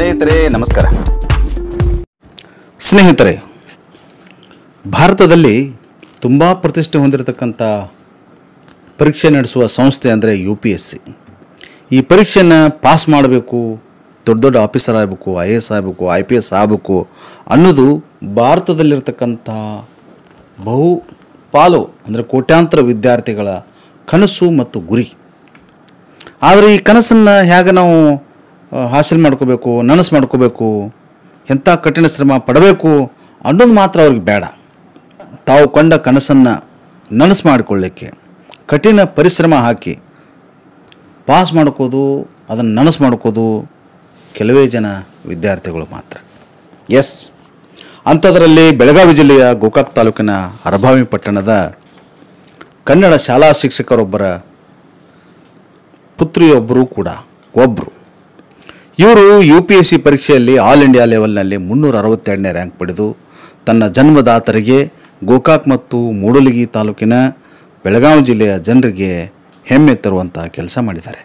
ಸ್ನೇಹಿತರೆ ನಮಸ್ಕಾರ ಸ್ನೇಹಿತರೆ ಭಾರತದಲ್ಲಿ ತುಂಬ ಪ್ರತಿಷ್ಠೆ ಹೊಂದಿರತಕ್ಕಂಥ ಪರೀಕ್ಷೆ ನಡೆಸುವ ಸಂಸ್ಥೆ ಅಂದರೆ ಯು ಪಿ ಎಸ್ ಸಿ ಈ ಪರೀಕ್ಷೆಯನ್ನು ಪಾಸ್ ಮಾಡಬೇಕು ದೊಡ್ಡ ದೊಡ್ಡ ಆಫೀಸರ್ ಆಗಬೇಕು ಐ ಎ ಎಸ್ ಆಗಬೇಕು ಐ ಪಿ ಎಸ್ ಆಗಬೇಕು ಅನ್ನೋದು ಭಾರತದಲ್ಲಿರ್ತಕ್ಕಂಥ ಬಹು ಪಾಲು ಅಂದರೆ ಕೋಟ್ಯಾಂತರ ವಿದ್ಯಾರ್ಥಿಗಳ ಕನಸು ಮತ್ತು ಗುರಿ ಆದರೆ ಈ ಕನಸನ್ನು ಹೇಗೆ ನಾವು ಆ, ಹಾಸಿಲ್ ಮಾಡ್ಕೋಬೇಕು ನನಸು ಮಾಡ್ಕೋಬೇಕು ಎಂಥ ಕಠಿಣ ಶ್ರಮ ಪಡಬೇಕು ಅನ್ನೋದು ಮಾತ್ರ ಅವ್ರಿಗೆ ಬೇಡ ತಾವು ಕಂಡ ಕನಸನ್ನು ನನಸು ಮಾಡಿಕೊಳ್ಳಿಕ್ಕೆ ಕಠಿಣ ಪರಿಶ್ರಮ ಹಾಕಿ ಪಾಸ್ ಮಾಡ್ಕೋದು ಅದನ್ನು ನನಸು ಮಾಡ್ಕೋದು ಕೆಲವೇ ಜನ ವಿದ್ಯಾರ್ಥಿಗಳು ಮಾತ್ರ ಎಸ್ ಅಂಥದ್ರಲ್ಲಿ ಬೆಳಗಾವಿ ಜಿಲ್ಲೆಯ ಗೋಕಾಕ್ ತಾಲೂಕಿನ ಅರಭಾವಿ ಪಟ್ಟಣದ ಕನ್ನಡ ಶಾಲಾ ಶಿಕ್ಷಕರೊಬ್ಬರ ಪುತ್ರಿಯೊಬ್ಬರು ಕೂಡ ಒಬ್ಬರು ಇವರು ಯು ಪಿ ಎಸ್ ಸಿ ಪರೀಕ್ಷೆಯಲ್ಲಿ ಆಲ್ ಇಂಡಿಯಾ ಲೆವೆಲ್ನಲ್ಲಿ ಮುನ್ನೂರ ಅರವತ್ತೆರಡನೇ ರ್ಯಾಂಕ್ ಪಡೆದು ತನ್ನ ಜನ್ಮದಾತರಿಗೆ ಗೋಕಾಕ್ ಮತ್ತು ಮೂಡಲಗಿ ತಾಲೂಕಿನ ಬೆಳಗಾವಿ ಜಿಲ್ಲೆಯ ಜನರಿಗೆ ಹೆಮ್ಮೆ ತರುವಂಥ ಕೆಲಸ ಮಾಡಿದ್ದಾರೆ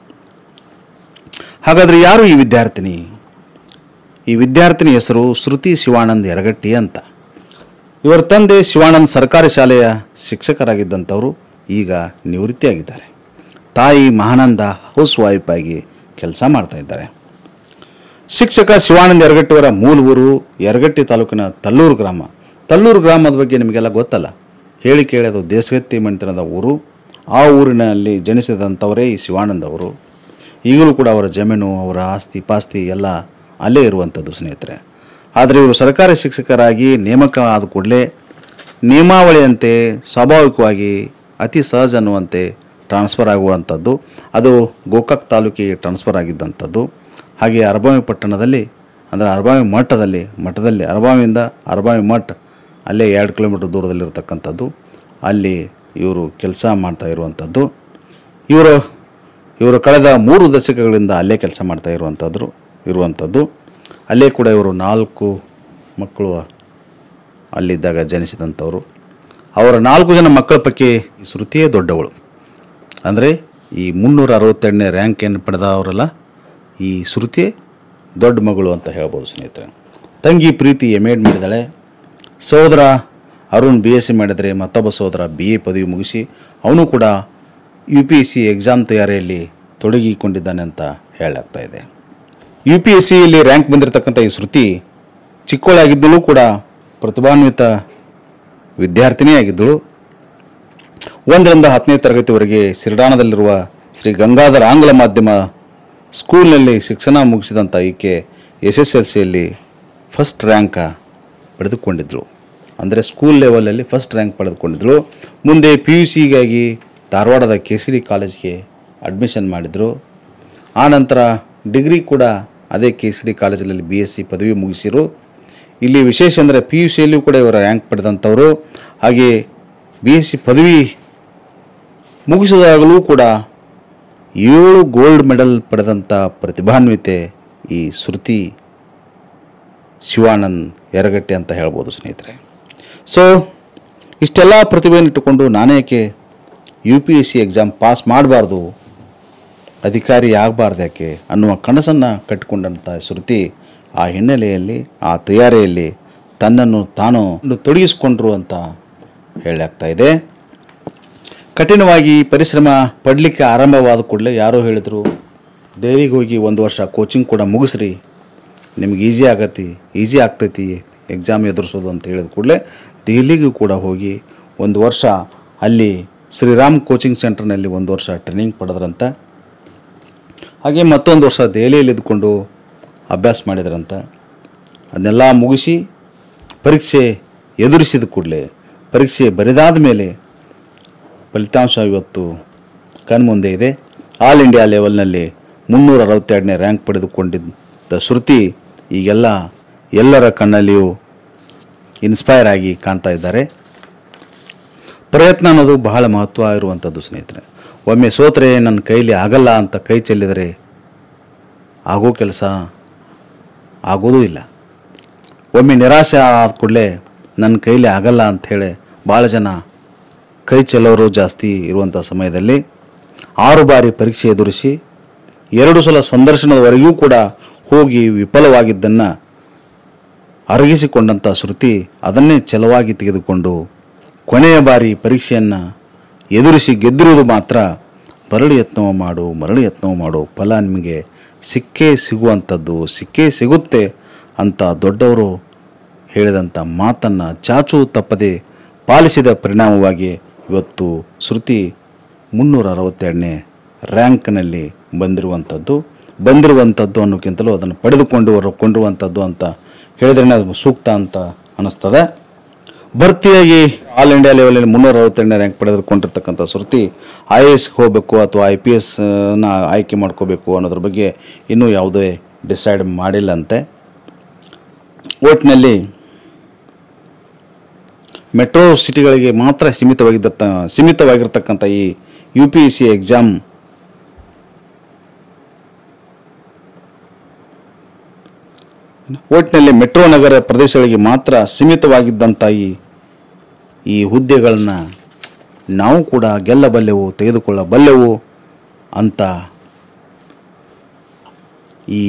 ಹಾಗಾದರೆ ಯಾರು ಈ ವಿದ್ಯಾರ್ಥಿನಿ ಈ ವಿದ್ಯಾರ್ಥಿನಿ ಹೆಸರು ಶ್ರುತಿ ಶಿವಾನಂದ್ ಯರಗಟ್ಟಿ ಅಂತ ಇವರ ತಂದೆ ಶಿವಾನಂದ್ ಸರ್ಕಾರಿ ಶಾಲೆಯ ಶಿಕ್ಷಕರಾಗಿದ್ದಂಥವರು ಈಗ ನಿವೃತ್ತಿಯಾಗಿದ್ದಾರೆ ತಾಯಿ ಮಹಾನಂದ ಹೌಸ್ ವೈಫ್ ಆಗಿ ಕೆಲಸ ಮಾಡ್ತಾ ಇದ್ದಾರೆ ಶಿಕ್ಷಕ ಶಿವಾನಂದ ಯರಗಟ್ಟಿಯವರ ಮೂಲ ಊರು ಯರಗಟ್ಟಿ ತಾಲೂಕಿನ ತಲ್ಲೂರು ಗ್ರಾಮ ತಲ್ಲೂರು ಗ್ರಾಮದ ಬಗ್ಗೆ ನಿಮಗೆಲ್ಲ ಗೊತ್ತಲ್ಲ ಹೇಳಿ ಕೇಳೋದು ದೇಶಗತ್ತಿ ಮಣಿತನದ ಊರು ಆ ಊರಿನಲ್ಲಿ ಜನಿಸಿದಂಥವರೇ ಈ ಶಿವಾನಂದ್ ಅವರು ಈಗಲೂ ಕೂಡ ಅವರ ಜಮೀನು ಅವರ ಆಸ್ತಿ ಪಾಸ್ತಿ ಎಲ್ಲ ಅಲ್ಲೇ ಇರುವಂಥದ್ದು ಸ್ನೇಹಿತರೆ ಆದರೆ ಇವರು ಸರ್ಕಾರಿ ಶಿಕ್ಷಕರಾಗಿ ನೇಮಕ ಆದ ಕೂಡಲೇ ನಿಯಮಾವಳಿಯಂತೆ ಸ್ವಾಭಾವಿಕವಾಗಿ ಅತಿ ಸಹಜ ಅನ್ನುವಂತೆ ಟ್ರಾನ್ಸ್ಫರ್ ಆಗುವಂಥದ್ದು ಅದು ಗೋಕಾಕ್ ತಾಲೂಕಿಗೆ ಟ್ರಾನ್ಸ್ಫರ್ ಆಗಿದ್ದಂಥದ್ದು ಹಾಗೆ ಅರಬಾವಿ ಪಟ್ಟಣದಲ್ಲಿ ಅಂದರೆ ಅರಬಾವಿ ಮಠದಲ್ಲಿ ಮಠದಲ್ಲಿ ಅರಬಾವಿಯಿಂದ ಅರಬಾವಿ ಮಠ ಅಲ್ಲೇ ಎರಡು ಕಿಲೋಮೀಟರ್ ದೂರದಲ್ಲಿರ್ತಕ್ಕಂಥದ್ದು ಅಲ್ಲಿ ಇವರು ಕೆಲಸ ಮಾಡ್ತಾ ಇರುವಂಥದ್ದು ಇವರು ಇವರು ಕಳೆದ ಮೂರು ದಶಕಗಳಿಂದ ಅಲ್ಲೇ ಕೆಲಸ ಮಾಡ್ತಾ ಇರುವಂಥದ್ರು ಇರುವಂಥದ್ದು ಅಲ್ಲೇ ಕೂಡ ಇವರು ನಾಲ್ಕು ಮಕ್ಕಳು ಅಲ್ಲಿದ್ದಾಗ ಜನಿಸಿದಂಥವರು ಅವರ ನಾಲ್ಕು ಜನ ಮಕ್ಕಳ ಪೈಕಿ ಈ ಶ್ರುತಿಯೇ ದೊಡ್ಡವಳು ಅಂದರೆ ಈ ಮುನ್ನೂರ ಅರವತ್ತೆರಡನೇ ರ್ಯಾಂಕ್ ಏನು ಪಡೆದವರಲ್ಲ ಈ ಶ್ರುತಿ ದೊಡ್ಡ ಮಗಳು ಅಂತ ಹೇಳ್ಬೋದು ಸ್ನೇಹಿತರೆ ತಂಗಿ ಪ್ರೀತಿ ಎಮ್ ಎಡ್ ಮಾಡಿದ್ದಾಳೆ ಸಹೋದರ ಅರುಣ್ ಬಿ ಎಸ್ ಸಿ ಮಾಡಿದರೆ ಮತ್ತೊಬ್ಬ ಸಹೋದರ ಬಿ ಎ ಪದವಿ ಮುಗಿಸಿ ಅವನು ಕೂಡ U P S C exam ತಯಾರಿಯಲ್ಲಿ ತೊಡಗಿಕೊಂಡಿದ್ದಾನೆ ಅಂತ ಹೇಳಲಾಗ್ತಾ ಇದೆ ಯು ಪಿ ಎಸ್ ಸಿಯಲ್ಲಿ ರ್ಯಾಂಕ್ ಬಂದಿರತಕ್ಕಂಥ ಈ ಶ್ರುತಿ ಚಿಕ್ಕವಳಾಗಿದ್ದಳು ಕೂಡ ಪ್ರತಿಭಾನ್ವಿತ ವಿದ್ಯಾರ್ಥಿನಿ ಆಗಿದ್ದಳು ಒಂದರಿಂದ ಹತ್ತನೇ ತರಗತಿವರೆಗೆ ಸಿರಿಡಾಣದಲ್ಲಿರುವ ಶ್ರೀ ಗಂಗಾಧರ ಆಂಗ್ಲ ಮಾಧ್ಯಮ ಸ್ಕೂಲ್ನಲ್ಲಿ ಶಿಕ್ಷಣ ಮುಗಿಸಿದಂಥ ಈಕೆ ಎಸ್ ಎಸ್ ಎಲ್ ಸಿಯಲ್ಲಿ ಫಸ್ಟ್ ರ್ಯಾಂಕ ಪಡೆದುಕೊಂಡಿದ್ದರು ಅಂದರೆ ಸ್ಕೂಲ್ ಲೆವೆಲಲ್ಲಿ ಫಸ್ಟ್ ರ್ಯಾಂಕ್ ಪಡೆದುಕೊಂಡಿದ್ದರು ಮುಂದೆ ಪಿ ಯು ಸಿಗಾಗಿ ಧಾರವಾಡದ ಕೆ ಸಿ ಡಿ ಕಾಲೇಜ್ಗೆ ಅಡ್ಮಿಷನ್ ಮಾಡಿದರು ಆನಂತರ ಡಿಗ್ರಿ ಕೂಡ ಅದೇ ಕೆ ಸಿ ಡಿ ಕಾಲೇಜಲ್ಲಿ ಬಿ ಎಸ್ ಸಿ ಪದವಿ ಮುಗಿಸಿರು ಇಲ್ಲಿ ವಿಶೇಷ ಅಂದರೆ ಪಿ ಯು ಸಿಯಲ್ಲಿಯೂ ಕೂಡ ಇವರ ರ್ಯಾಂಕ್ ಪಡೆದಂಥವರು ಹಾಗೆ ಬಿ ಎಸ್ ಸಿ ಪದವಿ ಮುಗಿಸಿದಾಗಲೂ ಕೂಡ ಏಳು ಗೋಲ್ಡ್ ಮೆಡಲ್ ಪಡೆದಂಥ ಪ್ರತಿಭಾನ್ವಿತೆ ಈ ಶ್ರುತಿ ಶಿವಾನಂದ್ ಯರಗಟ್ಟೆ ಅಂತ ಹೇಳ್ಬೋದು ಸ್ನೇಹಿತರೆ ಸೊ ಇಷ್ಟೆಲ್ಲ ಪ್ರತಿಭೆಯನ್ನು ಇಟ್ಟುಕೊಂಡು ನಾನೇಕೆ U P S C exam pass ಮಾಡಬಾರ್ದು ಅಧಿಕಾರಿ ಆಗಬಾರ್ದು ಯಾಕೆ ಅನ್ನುವ ಕನಸನ್ನು ಕಟ್ಟಿಕೊಂಡಂಥ ಶ್ರುತಿ ಆ ಹಿನ್ನೆಲೆಯಲ್ಲಿ ಆ ತಯಾರಿಯಲ್ಲಿ ತನ್ನನ್ನು ತಾನು ತೊಡಗಿಸಿಕೊಂಡ್ರು ಅಂತ ಹೇಳಲಾಗ್ತಾ ಇದೆ ಕಠಿಣವಾಗಿ ಪರಿಶ್ರಮ ಪಡಲಿಕ್ಕೆ ಆರಂಭವಾದ ಕೂಡಲೇ ಯಾರೋ ಹೇಳಿದರು ದೆಹಲಿಗೆ ಹೋಗಿ ಒಂದು ವರ್ಷ ಕೋಚಿಂಗ್ ಕೂಡ ಮುಗಿಸ್ರಿ ನಿಮ್ಗೆ ಈಸಿ ಆಗತಿ ಈಸಿ ಆಗ್ತೈತಿ ಎಕ್ಸಾಮ್ ಎದುರಿಸೋದು ಅಂತ ಹೇಳಿದ ಕೂಡಲೇ ದೆಹಲಿಗೂ ಕೂಡ ಹೋಗಿ ಒಂದು ವರ್ಷ ಅಲ್ಲಿ ಶ್ರೀರಾಮ್ ಕೋಚಿಂಗ್ ಸೆಂಟರ್ನಲ್ಲಿ ಒಂದು ವರ್ಷ ಟ್ರೈನಿಂಗ್ ಪಡೆದ್ರಂತ ಹಾಗೆ ಮತ್ತೊಂದು ವರ್ಷ ದೆಹಲಿಯಲ್ಲಿ ಇದ್ಕೊಂಡು ಅಭ್ಯಾಸ ಮಾಡಿದ್ರಂತ ಅದನ್ನೆಲ್ಲ ಮುಗಿಸಿ ಪರೀಕ್ಷೆ ಎದುರಿಸಿದ ಕೂಡಲೇ ಪರೀಕ್ಷೆ ಬರೆದಾದ ಮೇಲೆ ಫಲಿತಾಂಶ ಇವತ್ತು ಕಣ್ಮುಂದೆ ಇದೆ ಆಲ್ ಇಂಡಿಯಾ ಲೆವೆಲ್ನಲ್ಲಿ ಮುನ್ನೂರ ಅರವತ್ತೆರಡನೇ ರ್ಯಾಂಕ್ ಪಡೆದುಕೊಂಡಿದ್ದ ಶ್ರುತಿ ಈಗೆಲ್ಲ ಎಲ್ಲರ ಕಣ್ಣಲ್ಲಿಯೂ ಇನ್ಸ್ಪೈರ್ ಆಗಿ ಕಾಣ್ತಾ ಇದ್ದಾರೆ ಪ್ರಯತ್ನ ಅನ್ನೋದು ಬಹಳ ಮಹತ್ವ ಇರುವಂಥದ್ದು ಸ್ನೇಹಿತರೆ ಒಮ್ಮೆ ಸೋತ್ರೆ ನನ್ನ ಕೈಲಿ ಆಗಲ್ಲ ಅಂತ ಕೈ ಚೆಲ್ಲಿದರೆ ಆಗೋ ಕೆಲಸ ಆಗೋದೂ ಇಲ್ಲ ಒಮ್ಮೆ ನಿರಾಶೆ ಆದ ಕೂಡಲೇ ನನ್ನ ಕೈಲಿ ಆಗಲ್ಲ ಅಂಥೇಳಿ ಭಾಳ ಜನ ಕೈ ಚೆಲ್ಲೋರು ಜಾಸ್ತಿ ಇರುವಂಥ ಸಮಯದಲ್ಲಿ ಆರು ಬಾರಿ ಪರೀಕ್ಷೆ ಎದುರಿಸಿ ಎರಡು ಸಲ ಸಂದರ್ಶನದವರೆಗೂ ಕೂಡ ಹೋಗಿ ವಿಫಲವಾಗಿದ್ದನ್ನು ಅರಗಿಸಿಕೊಂಡಂಥ ಶ್ರುತಿ ಅದನ್ನೇ ಛಲವಾಗಿ ತೆಗೆದುಕೊಂಡು ಕೊನೆಯ ಬಾರಿ ಪರೀಕ್ಷೆಯನ್ನು ಎದುರಿಸಿ ಗೆದ್ದಿರುವುದು ಮಾತ್ರ ಮರಳಿ ಯತ್ನವ ಮಾಡು ಮರಳಿ ಯತ್ನವ ಮಾಡು ಫಲ ನಿಮಗೆ ಸಿಕ್ಕೇ ಸಿಗುವಂಥದ್ದು ಸಿಕ್ಕೇ ಸಿಗುತ್ತೆ ಅಂತ ದೊಡ್ಡವರು ಹೇಳಿದಂಥ ಮಾತನ್ನು ಚಾಚು ತಪ್ಪದೆ ಪಾಲಿಸಿದ ಪರಿಣಾಮವಾಗಿ ಇವತ್ತು ಶ್ರುತಿ ಮುನ್ನೂರ ಅರವತ್ತೆರಡನೇ ರ್ಯಾಂಕ್ನಲ್ಲಿ ಬಂದಿರುವಂಥದ್ದು ಬಂದಿರುವಂಥದ್ದು ಅನ್ನೋಕ್ಕಿಂತಲೂ ಅದನ್ನು ಪಡೆದುಕೊಂಡು ಕೊಂಡಿರುವಂಥದ್ದು ಅಂತ ಹೇಳಿದ್ರೆ ಅದು ಸೂಕ್ತ ಅಂತ ಅನ್ನಿಸ್ತದೆ ಭರ್ತಿಯಾಗಿ ಆಲ್ ಇಂಡಿಯಾ ಲೆವೆಲಲ್ಲಿ ಮುನ್ನೂರ ಅರವತ್ತೆರಡನೇ ರ್ಯಾಂಕ್ ಪಡೆದುಕೊಂಡಿರ್ತಕ್ಕಂಥ ಶ್ರುತಿ ಐ ಎ ಎಸ್ಗೆ ಹೋಗಬೇಕು ಅಥವಾ ಐ ಪಿ ಎಸ್ನ ಆಯ್ಕೆ ಮಾಡ್ಕೋಬೇಕು ಅನ್ನೋದ್ರ ಬಗ್ಗೆ ಇನ್ನೂ ಯಾವುದೇ ಡಿಸೈಡ್ ಮಾಡಿಲ್ಲಂತೆ ಒಟ್ಟಿನಲ್ಲಿ ಮೆಟ್ರೋ ಸಿಟಿಗಳಿಗೆ ಮಾತ್ರ ಸೀಮಿತವಾಗಿದ್ದ ಸೀಮಿತವಾಗಿರ್ತಕ್ಕಂಥ ಈ U P S C exam ಒಟ್ಟಿನಲ್ಲಿ ಮೆಟ್ರೋ ನಗರ ಪ್ರದೇಶಗಳಿಗೆ ಮಾತ್ರ ಸೀಮಿತವಾಗಿದ್ದಂಥ ಈ ಈ ಹುದ್ದೆಗಳನ್ನು ನಾವು ಕೂಡ ಗೆಲ್ಲಬಲ್ಲೆವು ತೆಗೆದುಕೊಳ್ಳಬಲ್ಲೆವು ಅಂತ ಈ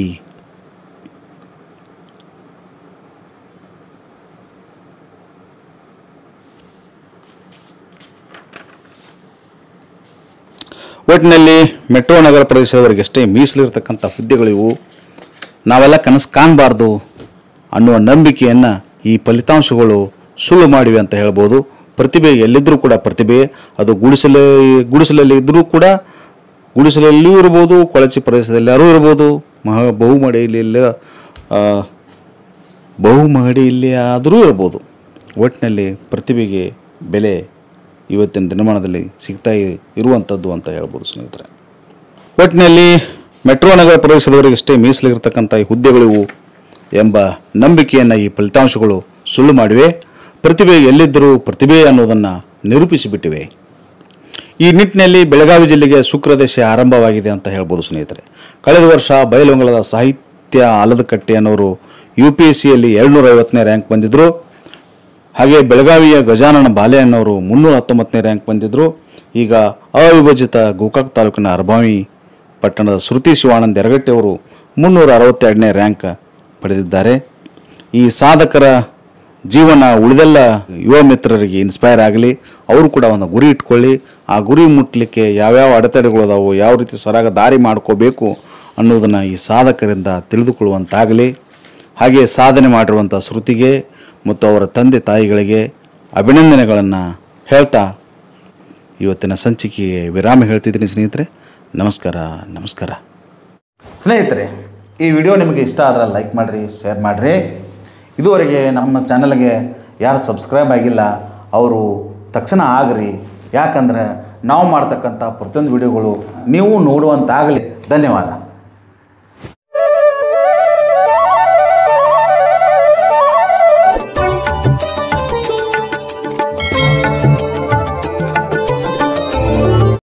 ಒಟ್ಟಿನಲ್ಲಿ ಮೆಟ್ರೋ ನಗರ ಪ್ರದೇಶದವರಿಗಷ್ಟೇ ಮೀಸಲಿರ್ತಕ್ಕಂಥ ಹುದ್ದೆಗಳಿವು ನಾವೆಲ್ಲ ಕನಸು ಕಾಣಬಾರ್ದು ಅನ್ನುವ ನಂಬಿಕೆಯನ್ನು ಈ ಫಲಿತಾಂಶಗಳು ಸುಳ್ಳು ಮಾಡಿವೆ ಅಂತ ಹೇಳ್ಬೋದು ಪ್ರತಿಭೆ ಎಲ್ಲಿದ್ದರೂ ಕೂಡ ಪ್ರತಿಭೆ ಅದು ಗುಡಿಸಲ ಗುಡಿಸಲಲ್ಲಿ ಇದ್ದರೂ ಕೂಡ ಗುಡಿಸಲಲ್ಲಿಯೂ ಇರ್ಬೋದು ಕೊಳಚೆ ಪ್ರದೇಶದಲ್ಲಾರೂ ಇರ್ಬೋದು ಮಹಾ ಬಹುಮಡಿಯಲ್ಲಿ ಎಲ್ಲ ಆ, ಬಹುಮಹಡಿಯಲ್ಲಿ ಆದರೂ ಇರ್ಬೋದು ಒಟ್ಟಿನಲ್ಲಿ ಪ್ರತಿಭೆಗೆ ಬೆಲೆ ಇವತ್ತಿನ ದಿನಮಾನದಲ್ಲಿ ಸಿಗ್ತಾ ಇ- ಇರುವಂಥದ್ದು ಅಂತ ಹೇಳ್ಬೋದು ಸ್ನೇಹಿತರೆ ಒಟ್ಟಿನಲ್ಲಿ ಮೆಟ್ರೋ ನಗರ ಪ್ರದೇಶದವರಿಗಷ್ಟೇ ಮೀಸಲಿರ್ತಕ್ಕಂಥ ಈ ಹುದ್ದೆಗಳಿವು ಎಂಬ ನಂಬಿಕೆಯನ್ನು ಈ ಫಲಿತಾಂಶಗಳು ಸುಳ್ಳು ಮಾಡಿವೆ ಪ್ರತಿಭೆ ಎಲ್ಲಿದ್ದರೂ ಪ್ರತಿಭೆ ಅನ್ನೋದನ್ನು ನಿರೂಪಿಸಿಬಿಟ್ಟಿವೆ ಈ ನಿಟ್ಟಿನಲ್ಲಿ ಬೆಳಗಾವಿ ಜಿಲ್ಲೆಗೆ ಶುಕ್ರದಶ ಆರಂಭವಾಗಿದೆ ಅಂತ ಹೇಳ್ಬೋದು ಸ್ನೇಹಿತರೆ ಕಳೆದ ವರ್ಷ ಬಯಲುಂಗಲದ ಸಾಹಿತ್ಯ ಆಲದಕಟ್ಟೆ ಅನ್ನೋರು ಯು ಪಿ ಎಸ್ ಸಿಯಲ್ಲಿ ಎರಡುನೂರ ಐವತ್ತನೇ ರ್ಯಾಂಕ್ ಬಂದಿದ್ದರು ಹಾಗೆ ಬೆಳಗಾವಿಯ ಗಜಾನನ ಬಾಲೆ ಅನ್ನೋರು ಮುನ್ನೂರ ಹತ್ತೊಂಬತ್ತನೇ ರ್ಯಾಂಕ್ ಬಂದಿದ್ದರು ಈಗ ಅವಿಭಜಿತ ಗೋಕಾಕ್ ತಾಲೂಕಿನ ಅರಬಾವಿ ಪಟ್ಟಣದ ಶ್ರುತಿ ಶಿವಾನಂದ್ ಯರಗಟ್ಟಿ ಅವರು ಮುನ್ನೂರ ಅರವತ್ತೆರಡನೇ ರ್ಯಾಂಕ್ ಪಡೆದಿದ್ದಾರೆ ಈ ಸಾಧಕರ ಜೀವನ ಉಳಿದೆಲ್ಲ ಯುವ ಮಿತ್ರರಿಗೆ ಇನ್ಸ್ಪೈರ್ ಆಗಲಿ ಅವರು ಕೂಡ ಒಂದು ಗುರಿ ಇಟ್ಕೊಳ್ಳಿ ಆ ಗುರಿ ಮುಟ್ಟಲಿಕ್ಕೆ ಯಾವ್ಯಾವ ಅಡೆತಡೆಗಳು ಅದಾವು ಯಾವ ರೀತಿ ಸರಾಗ ದಾರಿ ಮಾಡ್ಕೋಬೇಕು ಅನ್ನೋದನ್ನು ಈ ಸಾಧಕರಿಂದ ತಿಳಿದುಕೊಳ್ಳುವಂತಾಗಲಿ ಹಾಗೆ ಸಾಧನೆ ಮಾಡಿರುವಂಥ ಶ್ರುತಿಗೆ ಮತ್ತು ಅವರ ತಂದೆ ತಾಯಿಗಳಿಗೆ ಅಭಿನಂದನೆಗಳನ್ನು ಹೇಳ್ತಾ ಇವತ್ತಿನ ಸಂಚಿಕೆಗೆ ವಿರಾಮ ಹೇಳ್ತಿದ್ದೀನಿ ಸ್ನೇಹಿತರೆ ನಮಸ್ಕಾರ ನಮಸ್ಕಾರ ಸ್ನೇಹಿತರೆ ಈ ವಿಡಿಯೋ ನಿಮಗೆ ಇಷ್ಟ ಆದ್ರೆ ಲೈಕ್ ಮಾಡಿರಿ ಶೇರ್ ಮಾಡಿರಿ ಇದುವರೆಗೆ ನಮ್ಮ ಚಾನಲ್ಗೆ ಯಾರು ಸಬ್ಸ್ಕ್ರೈಬ್ ಆಗಿಲ್ಲ ಅವರು ತಕ್ಷಣ ಆಗ್ರಿ ಯಾಕಂದ್ರೆ ನಾವು ಮಾಡ್ತಕ್ಕಂಥ ಪ್ರತಿಯೊಂದು ವಿಡಿಯೋಗಳು ನೀವು ನೋಡುವಂತಾಗಲಿ ಧನ್ಯವಾದ